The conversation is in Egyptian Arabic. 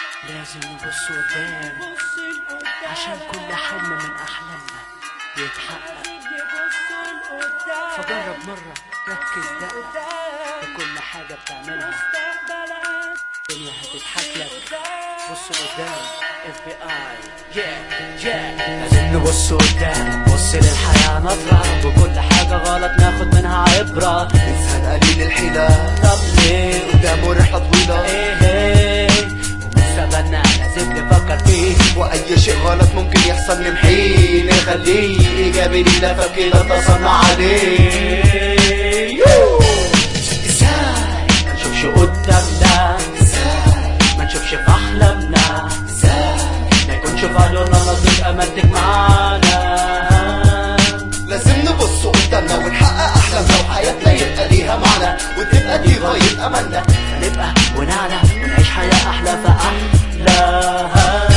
لازم نبص قدام عشان كل حلم من أحلامنا يتحقق فجرب مرة ركز دقق في كل حاجة بتعملها الدنيا هتضحك لك بص قدام اف بي اي لازم نبص قدام بص للحياة نظرة وكل حاجة غلط ناخد منها عبرة انسان قليل الحيلة طب ليه قدامه رحلة طويلة ايه ايه ومستقبلنا لازم نفكر فيه واي شيء غلط ممكن يحصل نمحيه نخليه ايجابي لينا فبكده اتصلنا عليه ازاي ما نشوفش قدامنا ازاي ما نشوفش في احلامنا ازاي ما يكونش في عيوننا نظرة امانتك معانا لازم نبص قدامنا ونحقق احلامنا وحياتنا يبقى ليها معنى وتبقى دي غاية املنا نبقى ونعلى ونعيش حياة احلى فاحلى